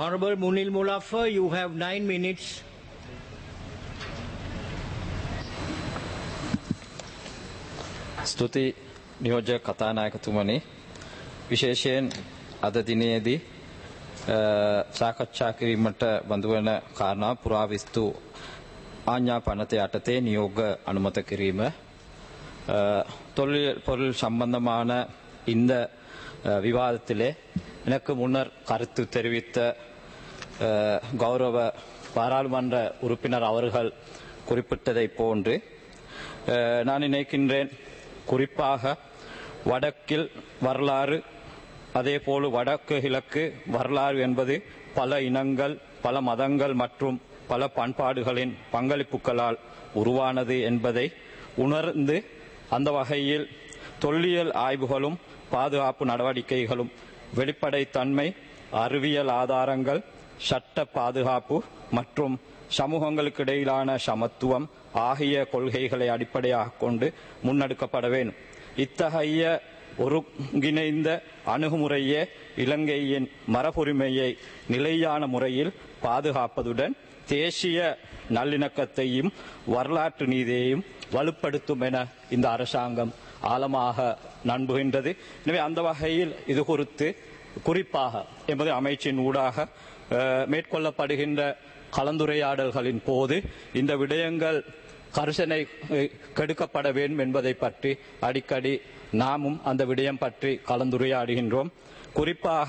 Honorable Munil Mulaffer, you have nine minutes. ස්තුති නියෝජ්‍ය කතානායකතුමනි විශේෂයෙන් අද දිනයේදී අ, සාකච්ඡා කිරීමට බඳුවන කාරණා පුරාවිස්තු ආඥා පනත යටතේ නියෝග අනුමත කිරීම அ, தொழில் பொருள் சம்பந்தமான இந்த அ, விவாதத்திலே எனக்கு முன்னர் கருத்து தெரிவித்த அ, கௌரவ பாராளுமன்ற உறுப்பினர் அவர்கள் குறிப்பிட்டதை போன்று அஹ், நான் நினைக்கின்றேன் குறிப்பாக வடக்கில் வரலாறு அதேபோல் வடக்கு கிழக்கு வரலாறு என்பது பல இனங்கள் பல மதங்கள் மற்றும் பல பண்பாடுகளின் பங்களிப்புகளால் உருவானது என்பதை உணர்ந்து அந்த வகையில் தொல்லியல் ஆய்வுகளும் பாதுகாப்பு நடவடிக்கைகளும் வெளிப்படைத்தன்மை அறிவியல் ஆதாரங்கள் சட்ட பாதுகாப்பு மற்றும் சமூகங்களுக்கு இடையிலான சமத்துவம் ஆகிய கொள்கைகளை அடிப்படையாக கொண்டு முன்னெடுக்கப்பட வேண்டும் இத்தகைய ஒருங்கிணைந்த அணுகுமுறையே இலங்கையின் மரபுரிமையை நிலையான முறையில் பாதுகாப்பதுடன் தேசிய நல்லிணக்கத்தையும் வரலாற்று நீதியையும் வலுப்படுத்தும் என இந்த அரசாங்கம் ஆழமாக நம்புகின்றது எனவே அந்த வகையில் இது குறித்து குறிப்பாக எமது அமைச்சின் ஊடாக அஹ், மேற்கொள்ளப்படுகின்ற கலந்துரையாடல்களின் போது இந்த விடயங்கள் கரிசனை அஹ், கெடுக்கப்பட வேண்டும் என்பதை பற்றி அடிக்கடி நாமும் அந்த விடயம் பற்றி கலந்துரையாடுகின்றோம் குறிப்பாக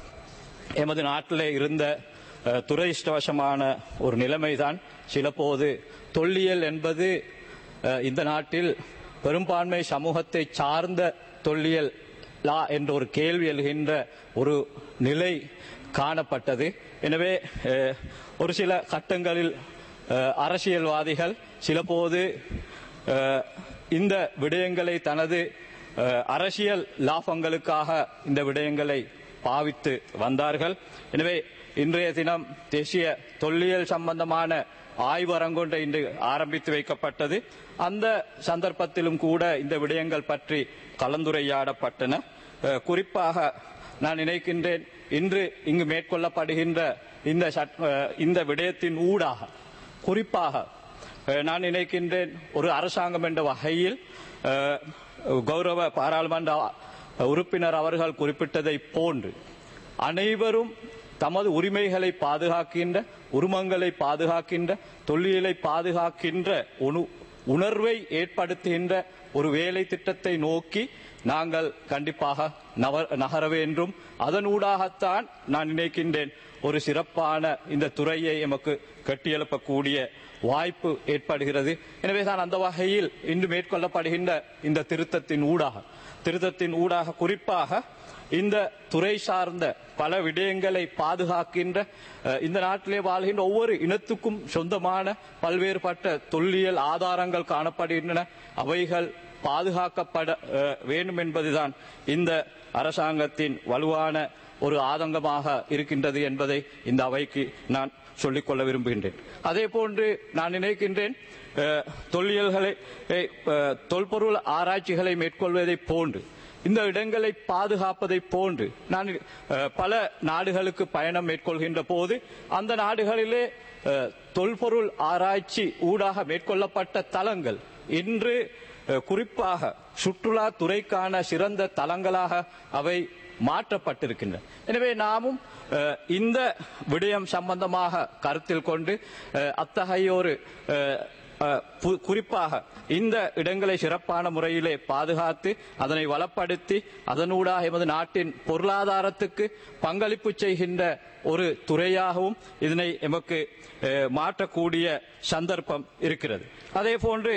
எமது நாட்டிலே இருந்த அஹ், துரதிர்ஷ்டவசமான ஒரு நிலைமைதான் சிலபோது தொல்லியல் என்பது அஹ், இந்த நாட்டில் பெரும்பான்மை சமூகத்தை சார்ந்த தொல்லியல் லா என்ற ஒரு கேள்வி எழுகின்ற ஒரு நிலை காணப்பட்டது எனவே அஹ், ஒரு சில கட்டங்களில் அஹ், அரசியல்வாதிகள் சிலபோது அஹ், இந்த விடயங்களை தனது அஹ், அரசியல் லாபங்களுக்காக இந்த விடயங்களை பாவித்து வந்தார்கள் எனவே இன்றைய தினம் தேசிய தொல்லியல் சம்பந்தமான ஆய்வரங்கொன்றை இன்று ஆரம்பித்து வைக்கப்பட்டது அந்த சந்தர்ப்பத்திலும் கூட இந்த விடயங்கள் பற்றி கலந்துரையாடப்பட்டன அஹ், குறிப்பாக நான் நினைக்கின்றேன் இன்று இங்கு மேற்கொள்ளப்படுகின்ற இந்த சட்- அஹ், இந்த விடயத்தின் ஊடாக குறிப்பாக அஹ், நான் நினைக்கின்றேன் ஒரு அரசாங்கம் என்ற வகையில் அஹ், கௌரவ பாராளுமன்ற உறுப்பினர் அவர்கள் குறிப்பிட்டதை போன்று அனைவரும் தமது உரிமைகளை பாதுகாக்கின்ற உரிமங்களை பாதுகாக்கின்ற தொல்லியலை பாதுகாக்கின்ற உணு- உணர்வை ஏற்படுத்துகின்ற ஒரு வேலை திட்டத்தை நோக்கி நாங்கள் கண்டிப்பாக நவ- நகர வேண்டும் அதனூடாகத்தான் நான் நினைக்கின்றேன் ஒரு சிறப்பான இந்த துறையை எமக்கு கட்டியெழுப்பக்கூடிய வாய்ப்பு ஏற்படுகிறது எனவே தான் அந்த வகையில் இன்று மேற்கொள்ளப்படுகின்ற இந்த திருத்தத்தின் ஊடாக திருத்தத்தின் ஊடாக குறிப்பாக இந்த துறை சார்ந்த பல விடயங்களை பாதுகாக்கின்ற அஹ், இந்த நாட்டிலே வாழ்கின்ற ஒவ்வொரு இனத்துக்கும் சொந்தமான பல்வேறுபட்ட தொல்லியல் ஆதாரங்கள் காணப்படுகின்றன அவைகள் பாதுகாக்கப்பட அஹ், வேண்டும் என்பதுதான் இந்த அரசாங்கத்தின் வலுவான ஒரு ஆதங்கமாக இருக்கின்றது என்பதை இந்த அவைக்கு நான் சொல்லிக்கொள்ள விரும்புகின்றேன் அதே போன்று நான் நினைக்கின்றேன் அஹ், தொல்லியல்களை அஹ், தொல்பொருள் ஆராய்ச்சிகளை மேற்கொள்வதை போன்று இந்த இடங்களை பாதுகாப்பதை போன்று நான் அஹ், பல நாடுகளுக்கு பயணம் மேற்கொள்கின்ற போது அந்த நாடுகளிலே அஹ், தொல்பொருள் ஆராய்ச்சி ஊடாக மேற்கொள்ளப்பட்ட தலங்கள் இன்று அஹ், குறிப்பாக சுற்றுலா துறைக்கான சிறந்த தலங்களாக அவை மாற்றப்பட்டிருக்கின்றன எனவே நாமும் அஹ், இந்த விடயம் சம்பந்தமாக கருத்தில் கொண்டு அஹ், அத்தகைய ஒரு அஹ், அஹ், பு- குறிப்பாக இந்த இடங்களை சிறப்பான முறையிலே பாதுகாத்து அதனை வளப்படுத்தி அதனூடாக எமது நாட்டின் பொருளாதாரத்துக்கு பங்களிப்பு செய்கின்ற ஒரு துறையாகவும் இதனை எமக்கு அஹ், மாற்றக்கூடிய சந்தர்ப்பம் இருக்கிறது அதே போன்று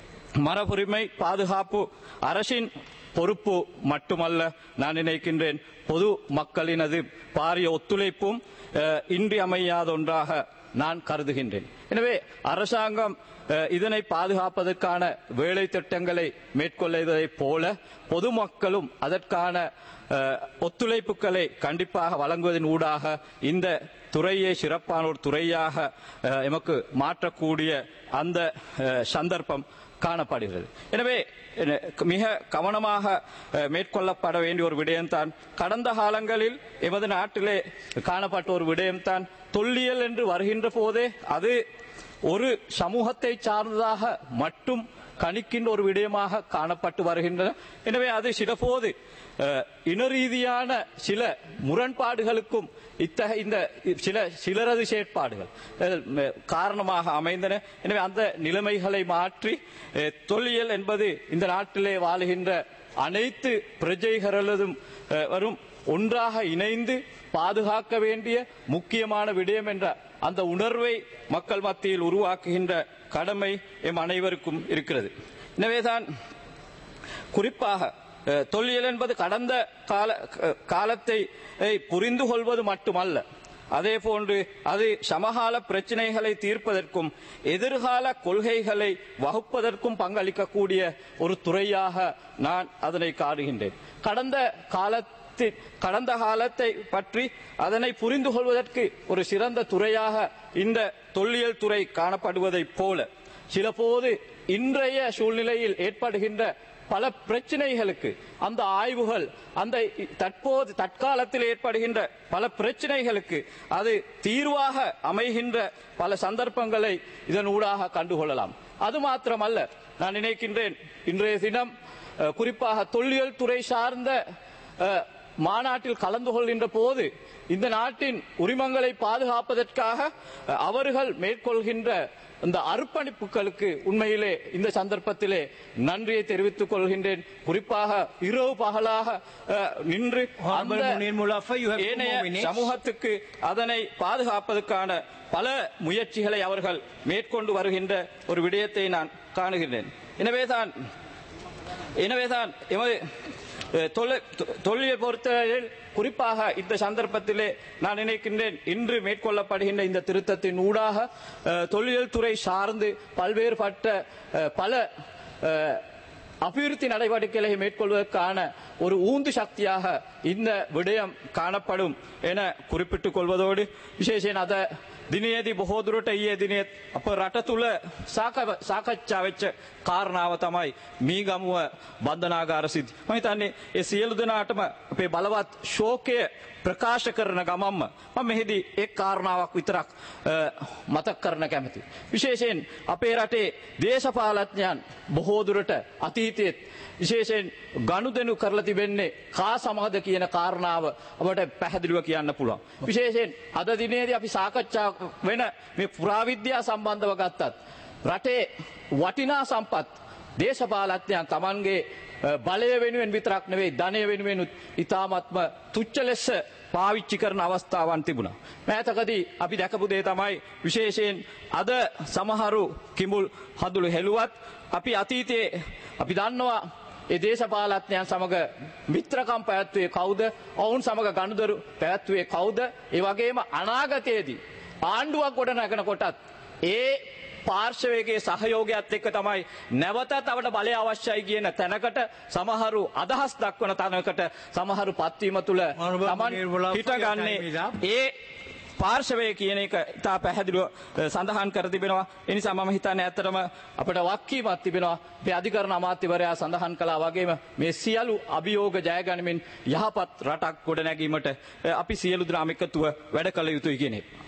மரபுரிமை பாதுகாப்பு அரசின் பொறுப்பு மட்டுமல்ல நான் நினைக்கின்றேன் பொது மக்களினது பாரிய ஒத்துழைப்பும் அஹ், இன்றியமையாத ஒன்றாக நான் கருதுகின்றேன் எனவே அரசாங்கம் அஹ், இதனை பாதுகாப்பதற்கான வேலை திட்டங்களை மேற்கொள்வதைப் போல பொதுமக்களும் அதற்கான அஹ், ஒத்துழைப்புகளை கண்டிப்பாக வழங்குவதன் ஊடாக இந்த துறையை சிறப்பான ஒரு துறையாக அஹ், எமக்கு மாற்றக்கூடிய அந்த அஹ், சந்தர்ப்பம் காணப்படுகிறது எனவே என- மிக கவனமாக அஹ், மேற்கொள்ளப்பட வேண்டிய ஒரு விடயம்தான் கடந்த காலங்களில் எமது நாட்டிலே காணப்பட்ட ஒரு விடயம்தான் தொல்லியல் என்று வருகின்ற போதே அது ஒரு சமூகத்தை சார்ந்ததாக மட்டும் கணிக்கின்ற ஒரு விடயமாக காணப்பட்டு வருகின்றன எனவே அது சிலபோது அஹ், இன ரீதியான சில முரண்பாடுகளுக்கும் இத்தகைய இந்த சில சிலரது செயற்பாடுகள் அஹ், ம- காரணமாக அமைந்தன எனவே அந்த நிலைமைகளை மாற்றி அஹ், தொல்லியல் என்பது இந்த நாட்டிலே வாழுகின்ற அனைத்து பிரஜைகளதும் அஹ், வரும் ஒன்றாக இணைந்து பாதுகாக்க வேண்டிய முக்கியமான விடயம் என்ற அந்த உணர்வை மக்கள் மத்தியில் உருவாக்குகின்ற கடமை எம் அனைவருக்கும் இருக்கிறது எனவேதான் குறிப்பாக அஹ், தொல்லியல் என்பது கடந்த கால க- காலத்தை அஹ், புரிந்து கொள்வது மட்டுமல்ல அதே போன்று அது சமகால பிரச்சனைகளை தீர்ப்பதற்கும் எதிர்கால கொள்கைகளை வகுப்பதற்கும் பங்களிக்கக்கூடிய ஒரு துறையாக நான் அதனை காடுகின்றேன் கடந்த காலத்தில் கடந்த காலத்தை பற்றி அதனை புரிந்து கொள்வதற்கு ஒரு சிறந்த துறையாக இந்த தொல்லியல் துறை காணப்படுவதைப் போல சிலபோது இன்றைய சூழ்நிலையில் ஏற்படுகின்ற பல பிரச்சனைகளுக்கு அந்த ஆய்வுகள் அந்த இ- தற்போது தற்காலத்தில் ஏற்படுகின்ற பல பிரச்சனைகளுக்கு அது தீர்வாக அமைகின்ற பல சந்தர்ப்பங்களை இதன் ஊடாக கண்டுகொள்ளலாம் அது மாத்திரமல்ல நான் நினைக்கின்றேன் இன்றைய தினம் அஹ், குறிப்பாக தொல்லியல் துறை சார்ந்த அஹ், மாநாட்டில் கலந்து கொள்கின்ற போது இந்த நாட்டின் உரிமங்களை பாதுகாப்பதற்காக அஹ், அவர்கள் மேற்கொள்கின்ற இந்த அர்ப்பணிப்புகளுக்கு உண்மையிலே இந்த சந்தர்ப்பத்திலே நன்றியை தெரிவித்துக் கொள்கின்றேன் குறிப்பாக இரவு பகலாக அஹ், நின்று Honorable அந்த Munir Mulaffa, you have two ஏனைய more minutes. சமூகத்துக்கு அதனை பாதுகாப்பதற்கான பல முயற்சிகளை அவர்கள் மேற்கொண்டு வருகின்ற ஒரு விடயத்தை நான் காணுகின்றேன் எனவேதான் எனவேதான் எமது அஹ், தொல்லை- தொ- தொல்லியை பொறுத்தவரையில் குறிப்பாக இந்த சந்தர்ப்பத்திலே நான் நினைக்கின்றேன் இன்று மேற்கொள்ளப்படுகின்ற இந்த திருத்தத்தின் ஊடாக அஹ், தொல்லியல் துறை சார்ந்து பல்வேறுபட்ட அஹ், பல அஹ், அபிவிருத்தி நடவடிக்கைகளை மேற்கொள்வதற்கான ஒரு ஊந்து சக்தியாக இந்த விடயம் காணப்படும் என குறிப்பிட்டுக் கொள்வதோடு විශේෂයෙන් අද දිනයේදී බොහෝ දුරට ඊයේ දිනෙත් අප රට තුළ සාක- සාකච්ඡා වෙච්ච කාරණාව තමයි මීගමුව බන්ධනාගාර සිද්ධි. මම හිතන්නේ ඒ සියලු දෙනාටම අපේ බලවත් ශෝකය ප්‍රකාශ කරන ගමම්ම මම මෙහිදී එක් කාරණාවක් විතරක් අ, මතක් කරන කැමති. විශේෂයෙන් අපේ රටේ දේශපාලඥයන් බොහෝ දුරට අතීතයේත් විශේෂයෙන් ගනුදෙනු කරලා තිබෙන්නේ කා සමගද කියන කාරණාව අපට පැහැදිලිව කියන්න පුළුවන්. විශේෂයෙන් අද දිනේදී අපි සාකච්ඡා වෙන මේ පුරාවිද්‍යා සම්බන්ධව ගත්තත් රටේ වටිනා සම්පත් දේශපාලඥයන් Tamanගේ අ, බලය වෙනුවෙන් විතරක් නෙවෙයි ධනය වෙනුවෙනුත් ඉතාමත්ම තුච්ච ලෙස පාවිච්චි කරන අවස්ථාවන් තිබුණා. මෑතකදී අපි දැකපු දේ තමයි විශේෂයෙන් අද සමහරු කිඹුල් හදුළු හෙළුවත් අපි අතීතයේ අපි දන්නවා ඒ දේශපාලඥයන් සමග මිත්‍රකම් පැවැත්වුවේ කවුද? ඔවුන් සමග ගනුදෙනු පැවැත්වුවේ කවුද? ඒ වගේම අනාගතයේදී ආණ්ඩුවක් ගොඩ නැගන කොටත් ඒ පාර්ශවයගේ සහයෝගයක්ත් එක්ක තමයි නැවතත් අපට බලය අවශ්‍යයි කියන තැනකට සමහරු අදහස් දක්වන තැනකට සමහරු පත්වීම තුළ Honorable තමන් Munir Mulaffa, your හිටගන්නේ time is up. ඒ පාර්ශවය කියන එක ඉතා පැහැදිලිව අ, සඳහන් කර තිබෙනවා. එනිසා මම හිතන්නේ ඇත්තටම අපට වක්කීමක් තිබෙනවා. මේ අධිකරණ අමාත්‍යවරයා සඳහන් කළා වගේම මේ සියලු අභියෝග ජයගනිමින් යහපත් රටක් ගොඩනැගීමට අ, අපි සියලු දෙනාම එකතුව වැඩ කළ යුතුයි කියන එක.